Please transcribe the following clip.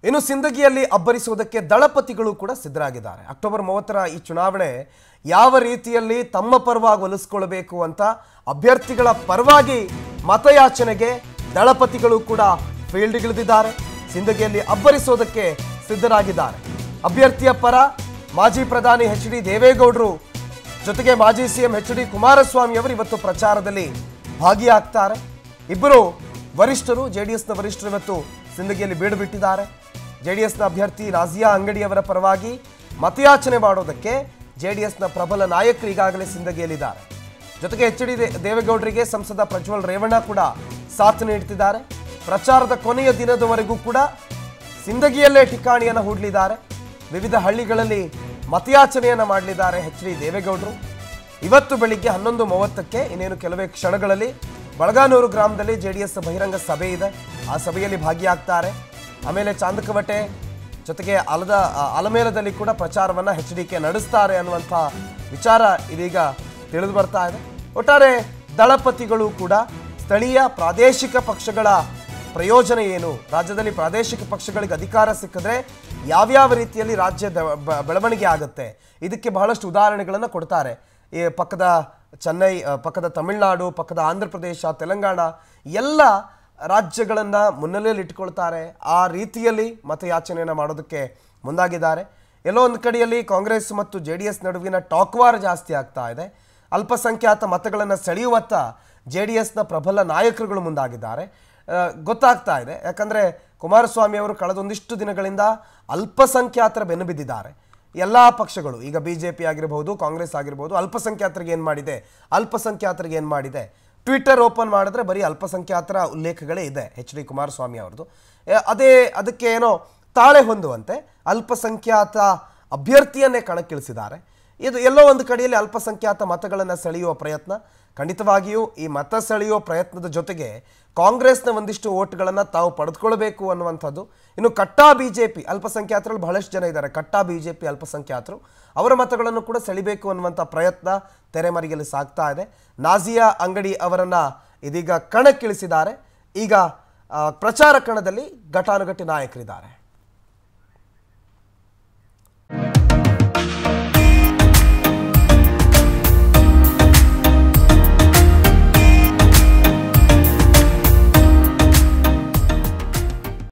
ಇನ್ನು ಸಿಂದಗಿಯಲ್ಲಿ ಅಬ್ಬರಿಸುವುದಕ್ಕೆ ದಳಪತಿಗಳು ಕೂಡ ಸಿದ್ಧರಾಗಿದ್ದಾರೆ ಅಕ್ಟೋಬರ್ ಮೂವತ್ತರ ಈ ಚುನಾವಣೆ ಯಾವ ರೀತಿಯಲ್ಲಿ ತಮ್ಮ ಪರವಾಗಿ ಒಲಿಸ್ಕೊಳ್ಬೇಕು ಅಂತ ಅಭ್ಯರ್ಥಿಗಳ ಪರವಾಗಿ ಮತಯಾಚನೆಗೆ ದಳಪತಿಗಳು ಕೂಡ ಫೀಲ್ಡ್ಗಿಳಿದಿದ್ದಾರೆ ಸಿಂದಗಿಯಲ್ಲಿ ಅಬ್ಬರಿಸೋದಕ್ಕೆ ಸಿದ್ಧರಾಗಿದ್ದಾರೆ ಅಭ್ಯರ್ಥಿಯ ಪರ ಮಾಜಿ ಪ್ರಧಾನಿ ಎಚ್ ಡಿ ದೇವೇಗೌಡರು ಜೊತೆಗೆ ಮಾಜಿ ಸಿಎಂ ಎಚ್ ಡಿ ಕುಮಾರಸ್ವಾಮಿ ಅವರು ಇವತ್ತು ಪ್ರಚಾರದಲ್ಲಿ ಭಾಗಿಯಾಗ್ತಾರೆ ಇಬ್ಬರು ವರಿಷ್ಠರು ಜೆಡಿಎಸ್ನ ವರಿಷ್ಠರು ಇವತ್ತು ಸಿಂದಗಿಯಲ್ಲಿ ಬೀಡು ಬಿಟ್ಟಿದ್ದಾರೆ ಜೆಡಿಎಸ್ನ ಅಭ್ಯರ್ಥಿ ರಾಜಿಯಾ ಅಂಗಡಿಯವರ ಪರವಾಗಿ ಮತಯಾಚನೆ ಮಾಡೋದಕ್ಕೆ ಜೆಡಿಎಸ್ನ ಪ್ರಬಲ ನಾಯಕರು ಈಗಾಗಲೇ ಸಿಂದಗಿಯಲ್ಲಿದ್ದಾರೆ ಜೊತೆಗೆ ಎಚ್ ಡಿ ದೇವೇಗೌಡರಿಗೆ ಸಂಸದ ಪ್ರಜ್ವಲ್ ರೇವಣ್ಣ ಕೂಡ ಸಾಥ್ ನೀಡ್ತಿದ್ದಾರೆ ಪ್ರಚಾರದ ಕೊನೆಯ ದಿನದವರೆಗೂ ಕೂಡ ಸಿಂದಗಿಯಲ್ಲೇ ಠಿಕಾಣಿಯನ್ನು ಹೂಡಲಿದ್ದಾರೆ ವಿವಿಧ ಹಳ್ಳಿಗಳಲ್ಲಿ ಮತಯಾಚನೆಯನ್ನು ಮಾಡಲಿದ್ದಾರೆ ಎಚ್ ಡಿ ದೇವೇಗೌಡರು ಇವತ್ತು ಬೆಳಿಗ್ಗೆ ಹನ್ನೊಂದು ಮೂವತ್ತಕ್ಕೆ ಇನ್ನೇನು ಕೆಲವೇ ಕ್ಷಣಗಳಲ್ಲಿ ಬಳಗಾನೂರು ಗ್ರಾಮದಲ್ಲಿ ಜೆ ಡಿ ಎಸ್ ಬಹಿರಂಗ ಸಭೆ ಇದೆ ಆ ಸಭೆಯಲ್ಲಿ ಭಾಗಿಯಾಗ್ತಾರೆ ಆಮೇಲೆ ಚಾಂದಕವಟೆ ಜೊತೆಗೆ ಅಲದ ಆ, ಅಲಮೇಲದಲ್ಲಿ ಕೂಡ ಪ್ರಚಾರವನ್ನು ಎಚ್ ಡಿ ಕೆ ನಡೆಸ್ತಾರೆ ಅನ್ನುವಂಥ ವಿಚಾರ ಇದೀಗ ತಿಳಿದು ಬರ್ತಾ ಇದೆ ಒಟ್ಟಾರೆ ದಳಪತಿಗಳು ಕೂಡ ಸ್ಥಳೀಯ ಪ್ರಾದೇಶಿಕ ಪಕ್ಷಗಳ ಪ್ರಯೋಜನ ಏನು ರಾಜ್ಯದಲ್ಲಿ ಪ್ರಾದೇಶಿಕ ಪಕ್ಷಗಳಿಗೆ ಅಧಿಕಾರ ಸಿಕ್ಕಿದ್ರೆ ಯಾವ್ಯಾವ ರೀತಿಯಲ್ಲಿ ರಾಜ್ಯದ ಬ- ಬೆಳವಣಿಗೆ ಆಗುತ್ತೆ ಇದಕ್ಕೆ ಬಹಳಷ್ಟು ಉದಾಹರಣೆಗಳನ್ನು ಕೊಡ್ತಾರೆ ಈ ಪಕ್ಕದ ಚೆನ್ನೈ ಆ, ಪಕ್ಕದ ತಮಿಳುನಾಡು ಪಕ್ಕದ ಆಂಧ್ರ ಪ್ರದೇಶ ತೆಲಂಗಾಣ ಎಲ್ಲ ರಾಜ್ಯಗಳನ್ನು ಮುನ್ನೆಲೆಯಲ್ಲಿ ಇಟ್ಕೊಳ್ತಾರೆ ಆ ರೀತಿಯಲ್ಲಿ ಮತಯಾಚನೆಯನ್ನು ಮಾಡೋದಕ್ಕೆ ಮುಂದಾಗಿದ್ದಾರೆ ಎಲ್ಲೋ ಒಂದು ಕಡೆಯಲ್ಲಿ ಕಾಂಗ್ರೆಸ್ ಮತ್ತು ಜೆ ಡಿ ಎಸ್ ನಡುವಿನ ಟಾಕ್ ವಾರ್ ಜಾಸ್ತಿ ಆಗ್ತಾ ಇದೆ ಅಲ್ಪಸಂಖ್ಯಾತ ಮತಗಳನ್ನು ಸೆಳೆಯುವತ್ತ ಜೆ ಡಿ ಎಸ್ನ ಪ್ರಬಲ ನಾಯಕರುಗಳು ಮುಂದಾಗಿದ್ದಾರೆ ಆ, ಗೊತ್ತಾಗ್ತಾ ಇದೆ ಯಾಕಂದರೆ ಕುಮಾರಸ್ವಾಮಿ ಅವರು ಕಳೆದೊಂದಿಷ್ಟು ದಿನಗಳಿಂದ ಅಲ್ಪಸಂಖ್ಯಾತರ ಬೆನ್ನು ಬಿದ್ದಿದ್ದಾರೆ ಎಲ್ಲ ಪಕ್ಷಗಳು ಈಗ ಬಿ ಜೆ ಪಿ ಆಗಿರ್ಬೋದು ಕಾಂಗ್ರೆಸ್ ಆಗಿರ್ಬೋದು ಅಲ್ಪಸಂಖ್ಯಾತರಿಗೆ ಏನು ಮಾಡಿದೆ ಅಲ್ಪಸಂಖ್ಯಾತರಿಗೆ ಏನು ಮಾಡಿದೆ ಟ್ವಿಟರ್ ಓಪನ್ ಮಾಡಿದ್ರೆ ಬರೀ ಅಲ್ಪಸಂಖ್ಯಾತರ ಉಲ್ಲೇಖಗಳೇ ಇದೆ ಎಚ್ ಡಿ ಕುಮಾರಸ್ವಾಮಿ ಅವ್ರದ್ದು ಎ- ಅದೇ ಅದಕ್ಕೆ ಏನೋ ತಾಳೆ ಹೊಂದುವಂತೆ ಅಲ್ಪಸಂಖ್ಯಾತ ಅಭ್ಯರ್ಥಿಯನ್ನೇ ಕಣಕ್ಕಿಳಿಸಿದ್ದಾರೆ ಇದು ಎಲ್ಲೋ ಒಂದು ಕಡೆಯಲ್ಲಿ ಅಲ್ಪಸಂಖ್ಯಾತ ಮತಗಳನ್ನು ಸೆಳೆಯುವ ಪ್ರಯತ್ನ ಖಂಡಿತವಾಗಿಯೂ ಈ ಮತ ಸೆಳೆಯುವ ಪ್ರಯತ್ನದ ಜೊತೆಗೆ ಕಾಂಗ್ರೆಸ್ನ ಒಂದಿಷ್ಟು ಓಟ್ಗಳನ್ನು ತಾವು ಪಡೆದುಕೊಳ್ಬೇಕು ಅನ್ನುವಂಥದ್ದು ಇನ್ನು ಕಟ್ಟಾ ಬಿ ಜೆ ಪಿ ಅಲ್ಪಸಂಖ್ಯಾತರಲ್ಲಿ ಬಹಳಷ್ಟು ಜನ ಇದ್ದಾರೆ ಕಟ್ಟಾ ಬಿ ಜೆ ಪಿ ಅಲ್ಪಸಂಖ್ಯಾತರು ಅವರ ಮತಗಳನ್ನು ಕೂಡ ಸೆಳಿಬೇಕು ಅನ್ನುವಂಥ ಪ್ರಯತ್ನ ತೆರೆಮರೆಯಲ್ಲಿ ಸಾಗ್ತಾ ಇದೆ ನಾಜಿಯಾ ಅಂಗಡಿ ಅವರನ್ನು ಇದೀಗ ಕಣಕ್ಕಿಳಿಸಿದ್ದಾರೆ ಈಗ ಆ, ಪ್ರಚಾರ ಕಣದಲ್ಲಿ ಘಟಾನುಘಟಿ ನಾಯಕರಿದ್ದಾರೆ